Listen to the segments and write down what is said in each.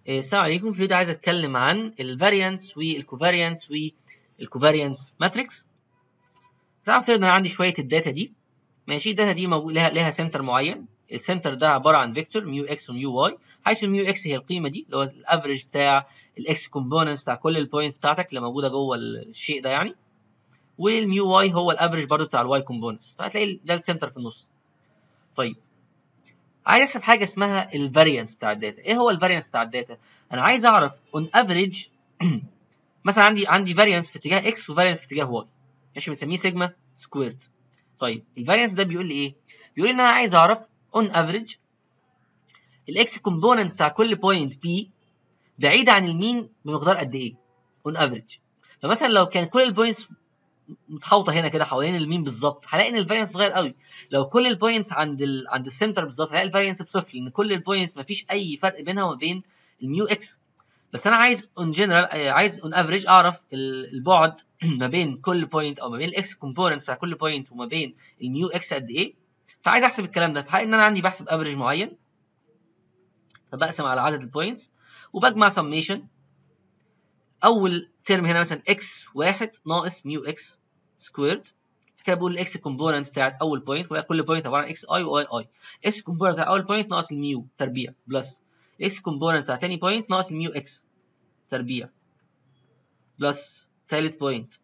السلام عليكم في الفيديو عايز اتكلم عن الفاريانس والكوفاريانس والكوفاريانس ماتريكس فافترض ان انا عندي شويه الداتا دي ماشي الداتا دي موجود لها لها سنتر معين السنتر ده عباره عن فيكتور ميو اكس وميو واي حيث الميو اكس هي القيمه دي اللي هو الافريج بتاع الاكس كومبوننتس بتاع كل البوينتس بتاعتك اللي موجوده جوه الشيء ده يعني والميو واي هو الافريج برضو بتاع الواي كومبوننتس فهتلاقي ده السنتر في النص طيب عايز احسب حاجه اسمها الفاريانس بتاع الداتا ايه هو الفاريانس بتاع الداتا انا عايز اعرف اون افريج مثلا عندي عندي فاريانس في اتجاه اكس وفاريانس في اتجاه واي ماشي بنسميه سيجما سكويرد طيب الفاريانس ده بيقول لي ايه بيقول لي ان انا عايز اعرف اون افريج الاكس كومبوننت بتاع كل بوينت بي بعيده عن المين بمقدار قد ايه اون افريج فمثلا لو كان كل البوينتس متحوطه هنا كده حوالين المين بالظبط هلاقي ان الفاريانس صغير قوي لو كل البوينتس عند ال... عند السنتر بالظبط هلاقي الفاريانس بصفر لان كل البوينتس مفيش اي فرق بينها وما بين الميو اكس بس انا عايز اون جنرال عايز اون افريج اعرف البعد ما بين كل بوينت او ما بين الاكس كومبوننت بتاع كل بوينت وما بين الميو اكس قد ايه فعايز احسب الكلام ده فحقيقة ان انا عندي بحسب افريج معين فبقسم على عدد البوينتس وبجمع سميشن اول ترم هنا مثلا اكس واحد ناقص ميو اكس سكويرد كده بقول الاكس كومبوننت بتاعت اول بوينت وهي كل بوينت عباره عن اكس اي واي اي اكس كومبوننت بتاع اول بوينت ناقص الميو تربيع بلس اكس كومبوننت بتاع تاني بوينت ناقص الميو اكس تربيع بلس تالت بوينت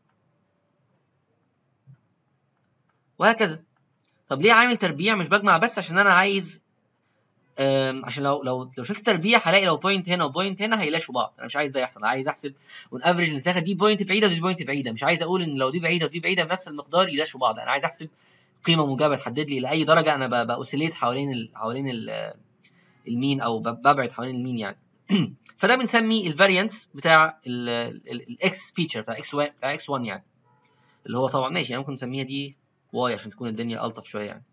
وهكذا طب ليه عامل تربيع مش بجمع بس عشان انا عايز عشان لو لو لو شلت تربيع هلاقي لو بوينت هنا وبوينت هنا هيلاشوا بعض انا مش عايز ده يحصل عايز احسب اون افريج ان في دي بوينت بعيده ودي بوينت بعيده مش عايز اقول ان لو دي بعيده ودي بعيده بنفس المقدار يلاشوا بعض انا عايز احسب قيمه موجبه تحدد لي لاي درجه انا باوسيليت حوالين ال حوالين ال المين او ببعد حوالين المين يعني فده بنسمي الفاريانس بتاع الاكس فيتشر بتاع اكس بتاع اكس 1 يعني اللي هو طبعا ماشي يعني ممكن نسميها دي واي عشان تكون الدنيا الطف شويه يعني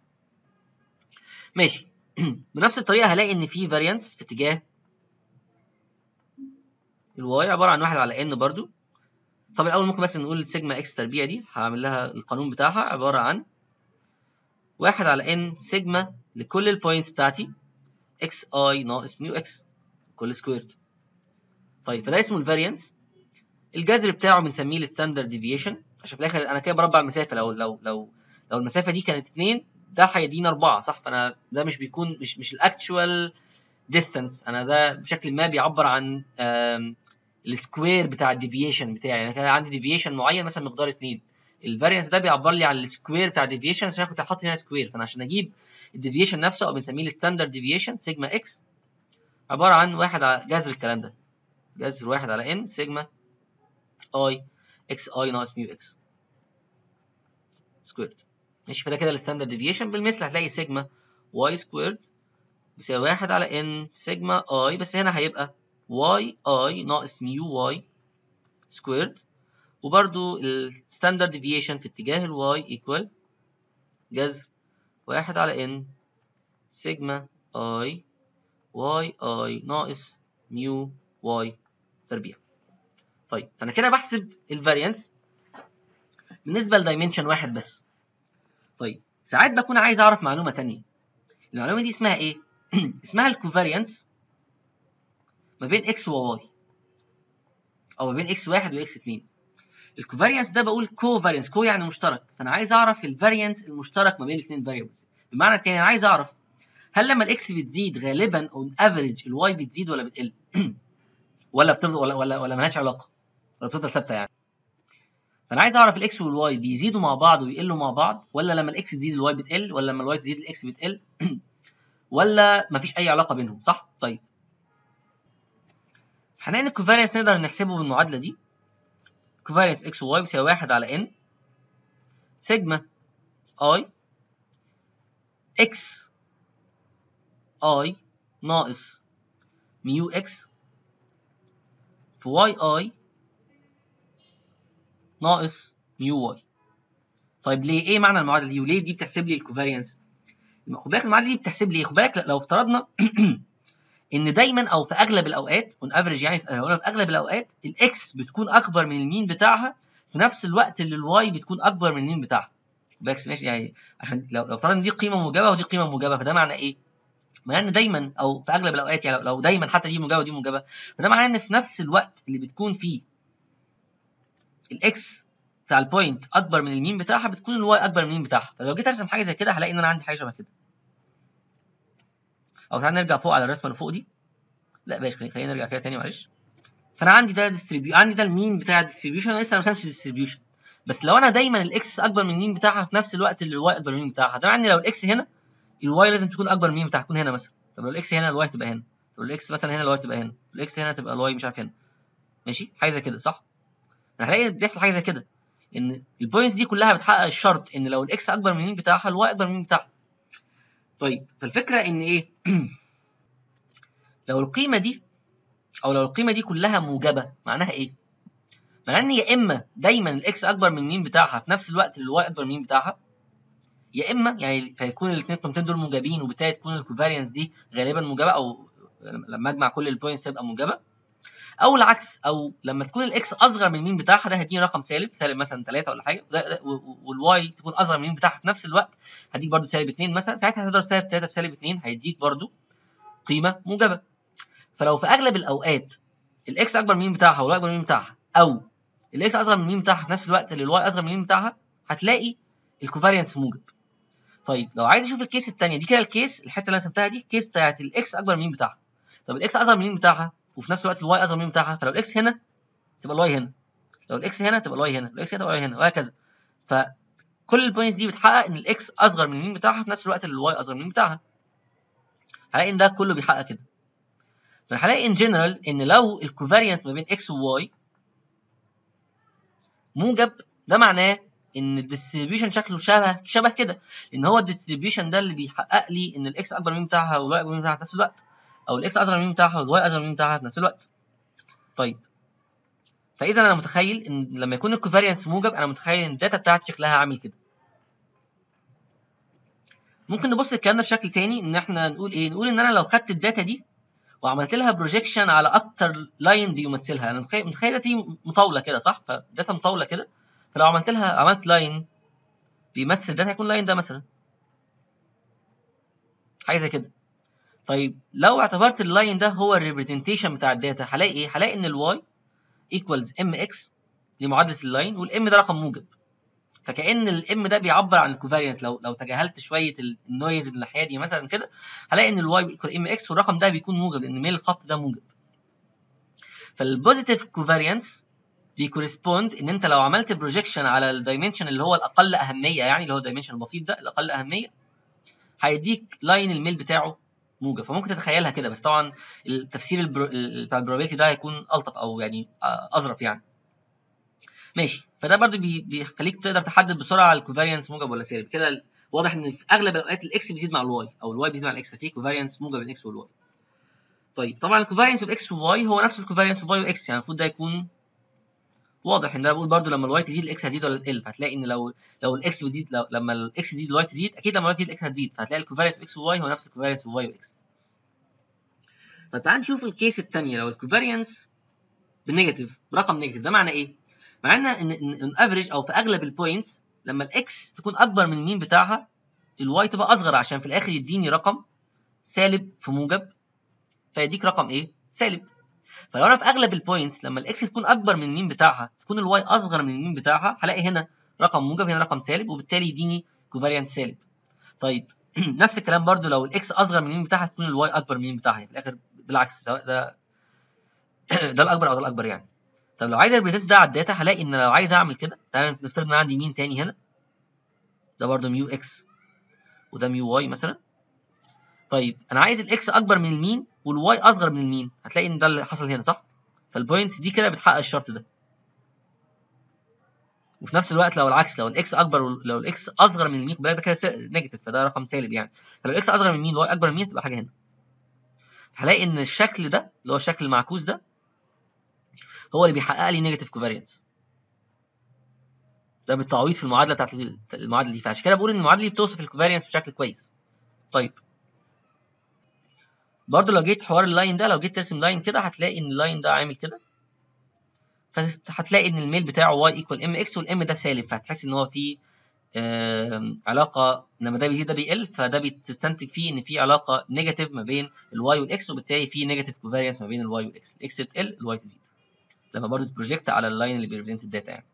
ماشي بنفس الطريقه هلاقي ان في فاريانس في اتجاه الواي عباره عن واحد على ان برضو طب الاول ممكن بس نقول سيجما اكس تربيع دي هعمل لها القانون بتاعها عباره عن واحد على ان سيجما لكل البوينتس بتاعتي اكس اي ناقص ميو اكس كل سكويرد طيب فده اسمه الفاريانس الجذر بتاعه بنسميه الستاندرد ديفيشن عشان في الاخر انا كده بربع المسافه لو لو لو لو المسافه دي كانت 2 ده هيدينا 4 صح فانا ده مش بيكون مش مش الاكتشوال ديستانس انا ده بشكل ما بيعبر عن السكوير بتاع الديفيشن بتاعي يعني انا كان عندي ديفيشن معين مثلا مقدار 2 الفاريانس ده بيعبر لي عن السكوير بتاع الديفيشن عشان كنت حاطط هنا سكوير فانا عشان اجيب الديفيشن نفسه او بنسميه الستاندرد ديفيشن سيجما اكس عباره عن واحد على جذر الكلام ده جذر واحد على ان سيجما اي اكس اي ناقص ميو اكس سكويرد ماشي فده كده الستاندرد ديفيشن بالمثل هتلاقي سيجما واي سكويرد بيساوي واحد على ان سيجما اي بس هنا هيبقى واي اي ناقص ميو واي سكويرد وبرده الستاندرد ديفيشن في اتجاه الواي ايكوال جذر واحد على ان سيجما اي واي اي ناقص ميو واي تربيع طيب فانا كده بحسب الفاريانس بالنسبه لدايمنشن واحد بس طيب ساعات بكون عايز اعرف معلومه تانية المعلومه دي اسمها ايه اسمها الكوفاريانس ما بين اكس وواي او ما بين اكس واحد واكس اتنين الكوفاريانس ده بقول كوفاريانس كو يعني مشترك فانا عايز اعرف الفاريانس المشترك ما بين الاثنين فاريبلز بمعنى تاني انا عايز اعرف هل لما الاكس بتزيد غالبا اون افريج الواي بتزيد ولا بتقل ولا بتفضل ولا ولا ولا مالهاش علاقه ولا بتفضل ثابته يعني فانا عايز اعرف الاكس والواي بيزيدوا مع بعض ويقلوا مع بعض ولا لما الاكس تزيد الواي بتقل ولا لما الواي تزيد الاكس بتقل ولا مفيش اي علاقه بينهم صح طيب هنلاقي ان الكوفاريانس نقدر نحسبه بالمعادله دي كوفاريانس اكس وواي بيساوي واحد على ان سيجما اي اكس اي ناقص ميو اكس في واي اي ناقص ميو واي طيب ليه ايه معنى المعادله دي وليه دي بتحسب لي الكوفاريانس خد بالك المعادله دي بتحسب لي خد بالك لو افترضنا ان دايما او في اغلب الاوقات اون افريج يعني في اغلب الاوقات الاكس بتكون اكبر من المين بتاعها في نفس الوقت اللي الواي بتكون اكبر من المين بتاعها بالك ماشي يعني عشان لو لو افترضنا دي قيمه موجبه ودي قيمه موجبه فده معنى ايه معناه ان دايما او في اغلب الاوقات يعني لو دايما حتى دي موجبه ودي موجبه فده معناه ان في نفس الوقت اللي بتكون فيه الاكس بتاع البوينت اكبر من المين بتاعها بتكون الواي اكبر من المين بتاعها فلو جيت ارسم حاجه زي كده هلاقي ان انا عندي حاجه شبه كده او تعالى نرجع فوق على الرسمه اللي فوق دي لا باش خلينا نرجع كده تاني معلش فانا عندي ده ديستريبيو عندي ده المين بتاع الديستريبيوشن انا لسه ما رسمتش الديستريبيوشن بس لو انا دايما الاكس اكبر من المين بتاعها في نفس الوقت اللي الواي اكبر من المين بتاعها ده معنى لو الاكس هنا الواي لازم تكون اكبر من المين بتاعها تكون هنا مثلا طب لو الاكس هنا الواي تبقى هنا طب الاكس مثلا هنا الواي تبقى هنا الاكس هنا تبقى الواي مش عارف هنا ماشي حاجه زي كده صح هلاقي بيحصل حاجه زي كده ان البوينتس دي كلها بتحقق الشرط ان لو الاكس اكبر من المين بتاعها الواي اكبر من المين بتاعها طيب فالفكره ان ايه لو القيمه دي او لو القيمه دي كلها موجبه معناها ايه معناها ان يا اما دايما الاكس اكبر من المين بتاعها في نفس الوقت اللي الواي اكبر من المين بتاعها يا اما يعني فيكون الاثنين قيمتين دول موجبين وبالتالي تكون الكوفاريانس دي غالبا موجبه او لما اجمع كل البوينتس تبقى موجبه او العكس او لما تكون الاكس اصغر من المين بتاعها ده هيديني رقم سالب سالب مثلا 3 ولا حاجه والواي تكون اصغر من المين بتاعها في نفس الوقت هديك برده سالب 2 مثلا ساعتها هتضرب سالب 3 في سالب 2 هيديك برده قيمه موجبه فلو في اغلب الاوقات الاكس اكبر من المين بتاعها والواي اكبر من المين بتاعها او الاكس اصغر من المين بتاعها في نفس الوقت اللي الواي اصغر من المين بتاعها هتلاقي الكوفاريانس موجب طيب لو عايز اشوف الكيس الثانيه دي كده الكيس الحته اللي انا رسمتها دي الكيس بتاعت الاكس اكبر من المين بتاعها طب الاكس اصغر من المين بتاعها وفي نفس الوقت الواي اصغر من المين بتاعها فلو الاكس هنا تبقى الواي هنا لو الاكس هنا تبقى الواي هنا لو الاكس هنا تبقى الواي هنا وهكذا فكل البوينتس دي بتحقق ان الاكس اصغر من المين بتاعها في نفس الوقت اللي الواي اصغر من المين بتاعها هلاقي ان ده كله بيحقق كده فهلاقي ان جنرال ان لو الكوفاريانس ما بين اكس وواي موجب ده معناه ان الديستريبيوشن شكله شبه شبه كده لان هو الديستريبيوشن ده اللي بيحقق لي ان الاكس اكبر من بتاعها والواي اكبر من بتاعها في نفس الوقت او الاكس اصغر من بتاعها والواي اصغر من بتاعها في نفس الوقت طيب فاذا انا متخيل ان لما يكون الكوفاريانس موجب انا متخيل ان الداتا بتاعتي شكلها عامل كده ممكن نبص الكلام ده بشكل تاني ان احنا نقول ايه نقول ان انا لو خدت الداتا دي وعملت لها بروجيكشن على اكتر لاين بيمثلها انا متخيل دي مطاوله كده صح فداتا مطاوله كده فلو عملت لها عملت لاين بيمثل ده هيكون لاين ده مثلا حاجه زي كده طيب لو اعتبرت اللاين ده هو الريبريزنتيشن بتاع الداتا هلاقي ايه هلاقي ان الواي ايكوالز ام اكس لمعادله اللاين والام ده رقم موجب فكأن الام ده بيعبر عن الكوفاريانس لو لو تجاهلت شويه النويز اللي الناحيه دي مثلا كده هلاقي ان الواي ايكوال ام اكس والرقم ده بيكون موجب لان ميل الخط ده موجب فالبوزيتيف كوفاريانس بيكورسبوند ان انت لو عملت بروجيكشن على الدايمنشن اللي هو الاقل اهميه يعني اللي هو الدايمنشن البسيط ده الاقل اهميه هيديك لاين الميل بتاعه موجب فممكن تتخيلها كده بس طبعا التفسير البرو... بتاع البروبابيلتي ده هيكون الطف او يعني اظرف يعني ماشي فده برضو بي... بيخليك تقدر تحدد بسرعه الكوفاريانس موجب ولا سالب كده واضح ان في اغلب الاوقات الاكس بيزيد مع الواي او الواي بيزيد مع الاكس ففي كوفاريانس موجب بين الاكس والواي طيب طبعا الكوفاريانس اوف اكس وواي هو نفس الكوفاريانس اوف واي واكس يعني المفروض ده يكون واضح ان انا بقول برده لما الواي تزيد الاكس هتزيد ولا تقل فهتلاقي ان لو لو الاكس بتزيد لو لما الاكس تزيد الواي تزيد اكيد لما الواي تزيد الاكس هتزيد فهتلاقي الكوفاريانس اكس وواي هو نفس الكوفاريانس واي واكس طب تعال نشوف الكيس الثانيه لو الكوفاريانس بالنيجاتيف برقم نيجاتيف ده معناه ايه؟ معناه ان ان افريج او في اغلب البوينتس لما الاكس تكون اكبر من المين بتاعها الواي تبقى اصغر عشان في الاخر يديني رقم سالب في موجب فيديك رقم ايه؟ سالب فلو انا في اغلب البوينتس لما الاكس تكون اكبر من المين بتاعها تكون الواي اصغر من المين بتاعها هلاقي هنا رقم موجب هنا رقم سالب وبالتالي يديني كوفاريانت سالب طيب نفس الكلام برده لو الاكس اصغر من المين بتاعها تكون الواي اكبر من المين بتاعها في الاخر بالعكس سواء ده ده الاكبر او ده الاكبر يعني طب لو عايز اريبريزنت ده على الداتا هلاقي ان لو عايز اعمل كده تعالى نفترض ان انا عندي مين تاني هنا ده برده ميو اكس وده ميو واي مثلا طيب انا عايز الاكس اكبر من المين والواي اصغر من المين هتلاقي ان ده اللي حصل هنا صح فالبوينتس دي كده بتحقق الشرط ده وفي نفس الوقت لو العكس لو الاكس اكبر لو الاكس اصغر من المين ده كده نيجاتيف فده رقم سالب يعني فلو الاكس اصغر من المين والواي اكبر من المين تبقى حاجه هنا هلاقي ان الشكل ده اللي هو الشكل المعكوس ده هو اللي بيحقق لي نيجاتيف كوفاريانس ده بالتعويض في المعادله بتاعت المعادله دي فعشان كده بقول ان المعادله دي بتوصف الكوفاريانس بشكل كويس طيب برضه لو جيت حوار اللاين ده لو جيت ترسم لاين كده هتلاقي ان اللاين ده عامل كده فهتلاقي ان الميل بتاعه y ايكوال ام اكس والام ده سالب فهتحس ان هو في آم، علاقه لما ده بيزيد ده بيقل فده بتستنتج فيه ان في علاقه نيجاتيف ما بين الواي والاكس وبالتالي في نيجاتيف كوفاريانس ما بين الواي والاكس الاكس تقل الواي تزيد لما برضه تبروجكت على اللاين اللي بيريبريزنت الداتا يعني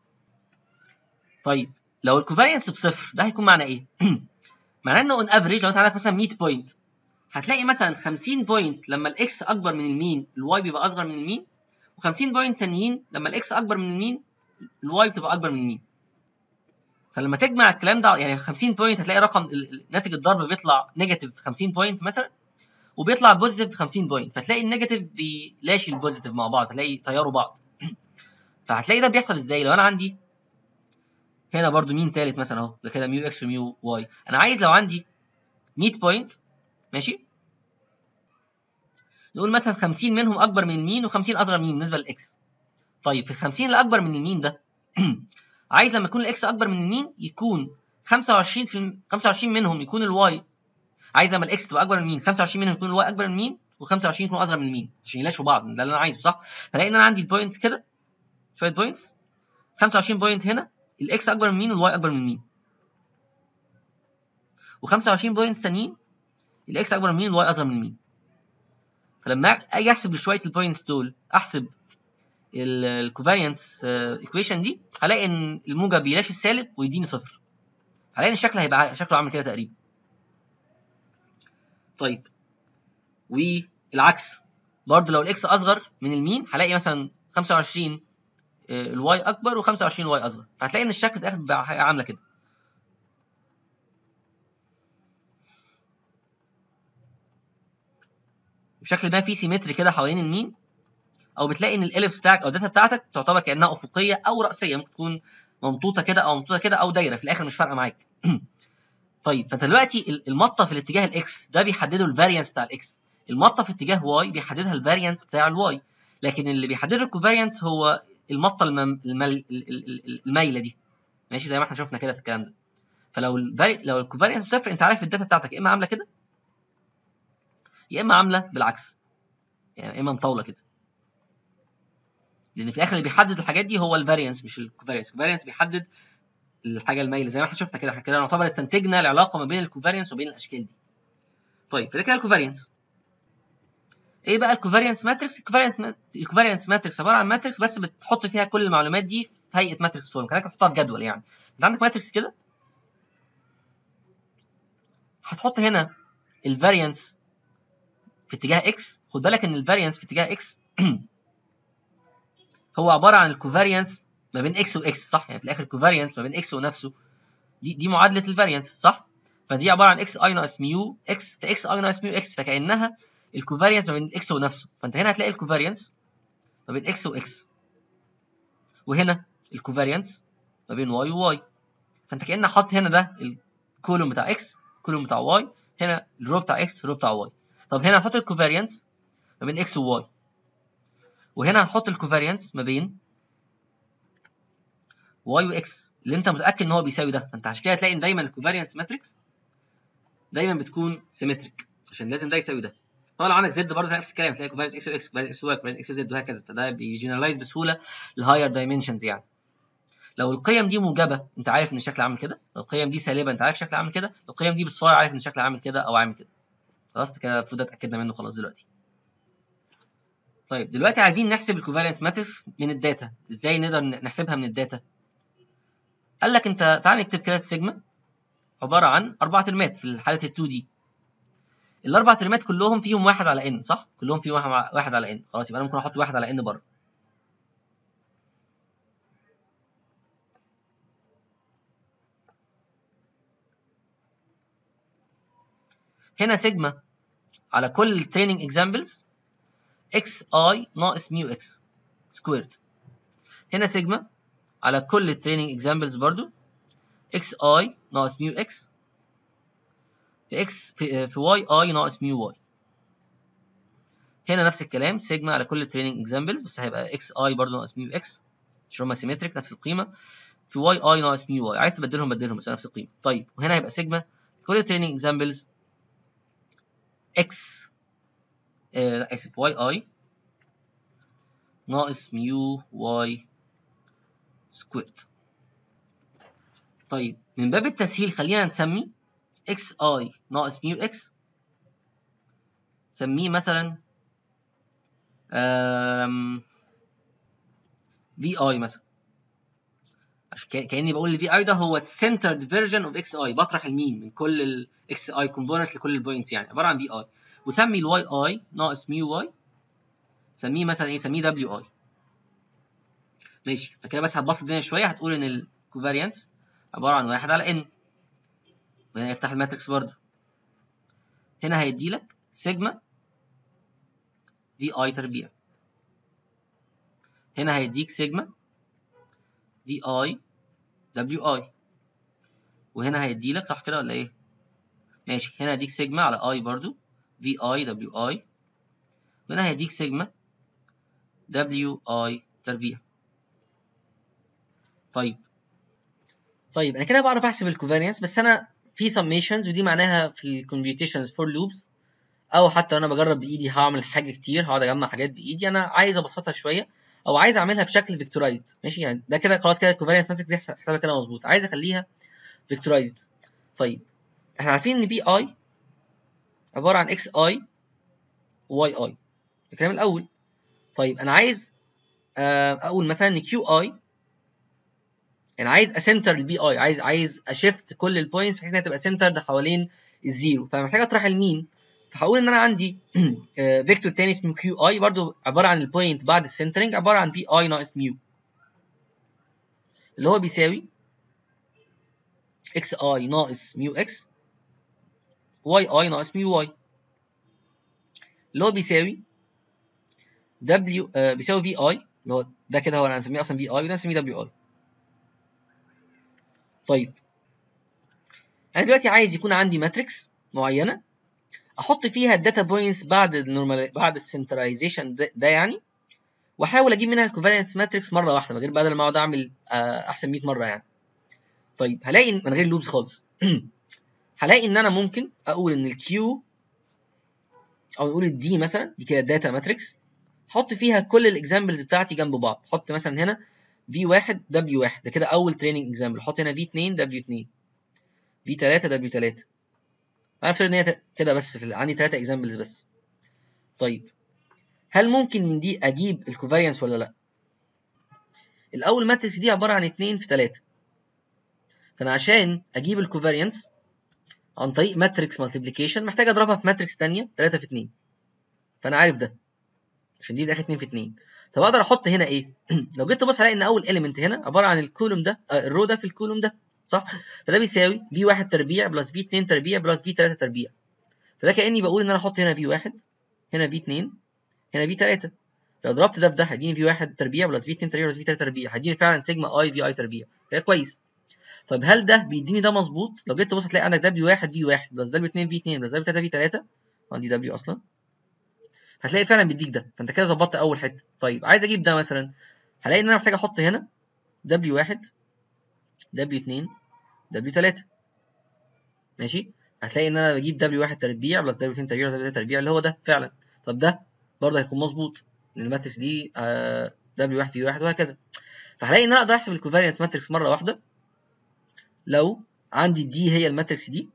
طيب لو الكوفاريانس بصفر ده هيكون معناه ايه؟ معناه انه اون افريج لو انت عندك مثلا 100 بوينت هتلاقي مثلا 50 بوينت لما الاكس اكبر من المين الواي بيبقى اصغر من المين و50 بوينت تانيين لما الاكس اكبر من المين الواي بتبقى اكبر من المين فلما تجمع الكلام ده يعني 50 بوينت هتلاقي رقم ال- ال- ناتج الضرب بيطلع نيجاتيف 50 بوينت مثلا وبيطلع بوزيتيف 50 بوينت فتلاقي النيجاتيف بيلاشي البوزيتيف مع بعض هتلاقي طيروا بعض فهتلاقي ده بيحصل ازاي لو انا عندي هنا برضو مين تالت مثلا اهو ده كده ميو اكس وميو واي انا عايز لو عندي 100 بوينت ماشي نقول مثلا 50 منهم اكبر من المين و50 اصغر من المين بالنسبه للاكس طيب في ال 50 اللي اكبر من المين ده عايز لما يكون الاكس اكبر من المين يكون 25 في الم... 25 منهم يكون الواي عايز لما الاكس تبقى اكبر من المين 25 منهم يكون الواي اكبر من المين و25 يكونوا اصغر من المين عشان يلاشوا بعض ده اللي انا عايزه صح فلاقي ان انا عندي البوينت كده شويه بوينتس 25 بوينت هنا الاكس اكبر من مين والواي اكبر من مين و25 بوينتس تانيين الاكس اكبر من مين والواي اصغر من مين فلما اجي احسب شويه البوينتس دول احسب الكوفاريانس ايكويشن دي هلاقي ان الموجب بيلاشي السالب ويديني صفر هلاقي ان الشكل هيبقى شكله عامل كده تقريبا طيب والعكس برضه لو الاكس اصغر من المين هلاقي مثلا 25 آه، الواي اكبر و25 الواي اصغر هتلاقي ان الشكل في الاخر بقى حاجة عامله كده بشكل ما في سيمتري كده حوالين المين او بتلاقي ان الاليبس بتاعك او الداتا بتاعتك تعتبر كانها افقيه او راسيه ممكن تكون ممطوطه كده او ممطوطه كده او دايره في الاخر مش فارقه معاك طيب فانت دلوقتي ال- المطه في الاتجاه الاكس ده بيحدده الفاريانس بتاع الاكس المطه في اتجاه واي بيحددها الفاريانس بتاع الواي لكن اللي بيحدد الكوفاريانس هو المطه المم... المل... ال- ال- ال- المايله دي ماشي زي ما احنا شفنا كده في الكلام ده فلو الفاري... لو الكوفاريانس بصفر انت عارف الداتا بتاعتك يا اما عامله كده يا اما عامله بالعكس يعني يا اما مطوله كده لان في الاخر اللي بيحدد الحاجات دي هو الفاريانس مش الكوفاريانس الكوفاريانس بيحدد الحاجه المايله زي ما احنا شفنا كده احنا كده نعتبر استنتجنا العلاقه ما بين الكوفاريانس وبين الاشكال دي طيب فده كده الكوفاريانس ايه بقى الكوفاريانس ماتريكس الكوفاريانس الكوفاريانس ماتريكس عباره عن ماتريكس بس بتحط فيها كل المعلومات دي في هيئه ماتريكس فورم كانك بتحطها في جدول يعني انت عندك ماتريكس كده هتحط هنا الفاريانس في اتجاه اكس خد بالك ان الفاريانس في اتجاه اكس هو عباره عن الكوفاريانس ما بين اكس واكس صح يعني في الاخر الكوفاريانس ما بين اكس ونفسه دي دي معادله الفاريانس صح فدي عباره عن اكس اي ناقص ميو اكس في اكس اي ناقص ميو اكس فكانها الكوفاريانس ما بين اكس ونفسه فانت هنا هتلاقي الكوفاريانس ما بين اكس واكس وهنا الكوفاريانس ما بين واي وواي فانت كانك حاطط هنا ده الكولوم بتاع اكس الكولوم بتاع واي هنا الرو بتاع اكس الرو بتاع واي طب هنا هتحط الكوفاريانس ما بين اكس وواي وهنا هنحط الكوفاريانس ما بين واي واكس اللي انت متاكد ان هو بيساوي ده فانت عشان كده هتلاقي ان دايما الكوفاريانس ماتريكس دايما بتكون سيمتريك عشان لازم ده يساوي ده طبعا لو عندك زد برضه نفس الكلام تلاقي كوفاريانس اكس واكس كوفاريانس اكس واي كوفاريانس اكس وزد وهكذا فده بيجنرالايز بسهوله الهاير دايمنشنز يعني لو القيم دي موجبه انت عارف ان الشكل عامل كده لو القيم دي سالبه انت عارف الشكل عامل كده لو القيم دي بصفار عارف ان الشكل عامل كده او عامل كده خلاص كده المفروض اتاكدنا منه خلاص دلوقتي طيب دلوقتي عايزين نحسب الكوفاريانس ماتريكس من الداتا ازاي نقدر نحسبها من الداتا قال لك انت تعال نكتب كده السيجما عباره عن اربع ترمات في حاله ال 2 دي الاربع ترمات كلهم فيهم واحد على ان صح كلهم فيهم واحد واحد على ان خلاص يبقى انا ممكن احط واحد على ان بره هنا سيجما على كل التريننج اكزامبلز اكس اي ناقص ميو اكس سكويرد هنا سيجما على كل التريننج اكزامبلز برضو اكس اي ناقص ميو اكس في اكس في, في واي اي ناقص ميو واي هنا نفس الكلام سيجما على كل التريننج اكزامبلز بس هيبقى اكس اي برضو ناقص ميو اكس عشان هما سيمتريك نفس القيمه في واي اي ناقص ميو واي عايز تبدلهم بدلهم بس نفس القيمه طيب وهنا هيبقى سيجما كل التريننج اكزامبلز اكس آه اسف واي اي ناقص ميو واي سكويرد طيب من باب التسهيل خلينا نسمي اكس اي ناقص ميو اكس سميه مثلا في اي مثلا عشان كاني بقول الفي اي ده هو السنترد فيرجن اوف اكس اي بطرح المين من كل الاكس اي كومبوننتس لكل البوينتس يعني عباره عن في اي وسمي الواي اي ناقص ميو واي سميه مثلا ايه سميه دبليو اي ماشي فكده بس هتبسط الدنيا شويه هتقول ان الكوفاريانس عباره عن واحد على ان وهنا يفتح الماتريكس برضه هنا هيدي لك سيجما في اي تربيع هنا هيديك سيجما في اي دبليو اي وهنا هيدي لك صح كده ولا ايه ماشي هنا هيديك سيجما على اي برضو في اي دبليو اي وهنا هيديك سيجما دبليو اي تربيع طيب طيب انا كده بعرف احسب الكوفاريانس بس انا في سميشنز ودي معناها في الكمبيوتيشنز فور لوبس او حتى انا بجرب بايدي هعمل حاجه كتير هقعد اجمع حاجات بايدي انا عايز ابسطها شويه او عايز اعملها بشكل فيكتورايزد ماشي يعني ده كده خلاص كده الكوفاريانس ماتريكس دي حسابها كده مظبوط عايز اخليها فيكتورايزد طيب احنا عارفين ان بي اي عباره عن اكس اي واي اي الكلام الاول طيب انا عايز اقول مثلا ان كيو اي يعني عايز اسنتر البي اي عايز عايز اشفت كل البوينتس بحيث انها تبقى سنترد حوالين الزيرو فمحتاج اطرح المين فهقول ان انا عندي فيكتور تاني اسمه كيو اي برضو عباره عن البوينت بعد السنترنج عباره عن بي اي ناقص ميو اللي هو بيساوي اكس اي ناقص ميو اكس واي اي ناقص ميو واي اللي هو بيساوي دبليو آه بيساوي في اي اللي هو ده كده هو انا هنسميه اصلا في اي وده هنسميه دبليو اي طيب انا دلوقتي عايز يكون عندي ماتريكس معينه احط فيها الداتا بوينتس بعد النورمال بعد السنترايزيشن ده, ده يعني واحاول اجيب منها الكوفاريانس ماتريكس مره واحده من غير بدل ما اقعد اعمل احسن 100 مره يعني طيب هلاقي من غير لوبس خالص هلاقي ان انا ممكن اقول ان الكيو او نقول الدي مثلا دي كده داتا ماتريكس احط فيها كل الاكزامبلز بتاعتي جنب بعض احط مثلا هنا v1 w1 ده كده اول تريننج اكزامبل احط هنا v2 w2 v3 w3 انا افترض ان هي كده بس في عندي ثلاثة اكزامبلز بس طيب هل ممكن من دي اجيب الكوفاريانس ولا لا الاول ماتريكس دي عباره عن 2 في 3 فانا عشان اجيب الكوفاريانس عن طريق ماتريكس مالتيبليكيشن محتاج اضربها في ماتريكس ثانيه 3 في 2 فانا عارف ده عشان دي في الاخر 2 في 2 طب اقدر احط هنا ايه لو جيت تبص هلاقي ان اول اليمنت هنا عباره عن الكولوم ده آه الرو ده في الكولوم ده صح فده بيساوي في 1 تربيع بلس في 2 تربيع بلس في 3 تربيع فده كاني بقول ان انا احط هنا في 1 هنا في 2 هنا في 3 لو ضربت ده في ده هيديني في 1 تربيع بلس في 2 تربيع بلس في 3 تربيع هيديني فعلا سيجما اي في اي تربيع ده كويس طب هل ده بيديني ده مظبوط لو جيت تبص هتلاقي عندك دبليو 1 في 1 بلس دبليو 2 في 2 بلس دبليو 3 في 3 عندي دبليو اصلا هتلاقي فعلا بيديك ده فانت كده ظبطت اول حته طيب عايز اجيب ده مثلا هلاقي ان انا محتاج احط هنا دبليو 1 دبليو 2 دبليو 3 ماشي هتلاقي ان انا بجيب دبليو 1 تربيع بلس دبليو 2 تربيع بلس دبليو 3 تربيع اللي هو ده فعلا طب ده برضه هيكون مظبوط ان الماتريكس دي دبليو 1 في 1 وهكذا فهلاقي ان انا اقدر احسب الكوفاريانس ماتريكس مره واحده لو عندي دي هي الماتريكس دي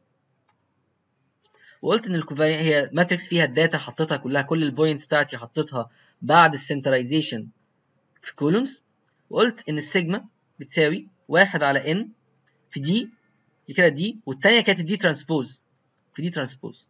وقلت ان الكوفاريانس هي ماتريكس فيها الداتا حطيتها كلها كل البوينتس بتاعتي حطيتها بعد السنترايزيشن في كولومز وقلت ان السيجما بتساوي 1 على ان في دي دي كده دي والثانيه كانت دي ترانسبوز في دي ترانسبوز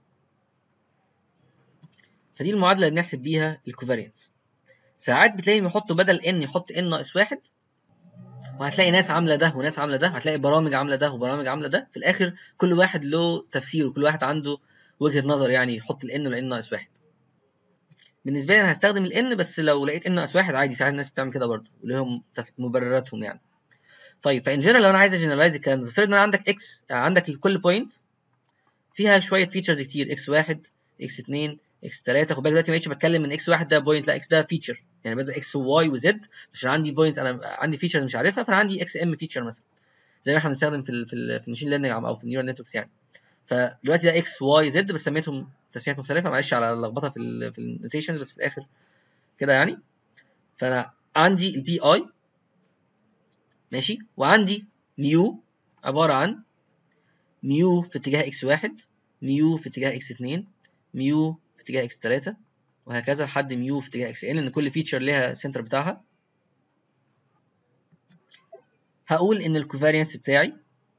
فدي المعادله اللي بنحسب بيها الكوفاريانس ساعات بتلاقيهم يحطوا بدل ان يحط ان ناقص واحد وهتلاقي ناس عامله ده وناس عامله ده هتلاقي برامج عامله ده وبرامج عامله ده في الاخر كل واحد له تفسير وكل واحد عنده وجهه نظر يعني يحط الان ولا ان ناقص واحد بالنسبه لي انا هستخدم الان بس لو لقيت ان ناقص واحد عادي ساعات الناس بتعمل كده برضه ولهم مبرراتهم يعني طيب فان جنرال لو انا عايز اجنرالايز الكلام ده افترض ان انا عندك اكس يعني عندك كل بوينت فيها شويه فيتشرز كتير اكس 1 اكس 2 اكس 3 خد بالك دلوقتي ما بقتش بتكلم من اكس 1 ده بوينت لا اكس ده فيتشر يعني بدل اكس وواي وزد عشان عندي بوينت انا عندي فيتشرز مش عارفها فانا عندي اكس ام فيتشر مثلا زي ما احنا بنستخدم في ال في, ال في المشين ليرنينج او في النيورال نتوركس يعني فدلوقتي ده اكس واي زد بس سميتهم تسميات مختلفه معلش على اللخبطه في ال في النوتيشنز بس في الاخر كده يعني فانا عندي البي اي ماشي وعندي ميو عباره عن ميو في اتجاه اكس واحد ميو في اتجاه اكس اتنين ميو في اتجاه اكس تلاتة وهكذا لحد ميو في اتجاه اكس ان لان كل فيتشر ليها سنتر بتاعها هقول ان الكوفاريانس بتاعي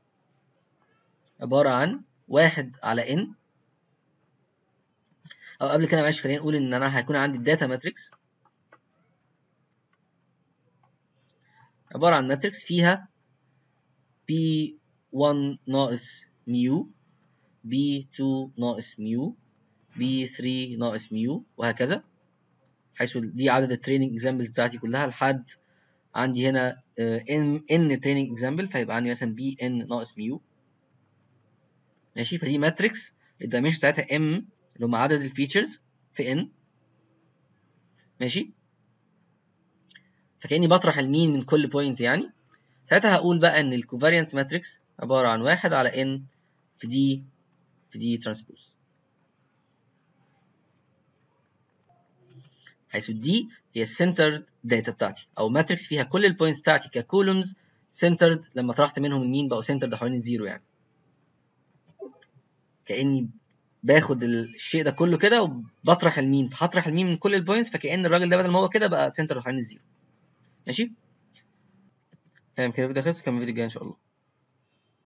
عباره عن واحد على ان او قبل كده معلش خلينا نقول ان انا هيكون عندي الداتا ماتريكس عباره عن ماتريكس فيها B1 ناقص ميو B2 ناقص ميو B3 ناقص ميو وهكذا حيث دي عدد التريننج اكزامبلز بتاعتي كلها لحد عندي هنا ان ان تريننج اكزامبل فيبقى عندي مثلا بي ان ناقص ميو ماشي فدي ماتريكس الدايمنشن بتاعتها ام اللي هم عدد الفيتشرز في ان ماشي فكاني بطرح المين من كل بوينت يعني ساعتها هقول بقى ان الكوفاريانس ماتريكس عباره عن واحد على ان في دي في دي ترانسبوز حيث دي هي السنترد داتا بتاعتي او ماتريكس فيها كل البوينتس بتاعتي ككولومز سنترد لما طرحت منهم المين بقوا سنترد حوالين الزيرو يعني كاني باخد الشيء ده كله كده وبطرح المين فهطرح المين من كل البوينتس فكأن الراجل ده بدل ما هو كده بقى سنتر حوالين الزيرو ماشي تمام كده الفيديو خلص كمل الفيديو الجاي ان شاء الله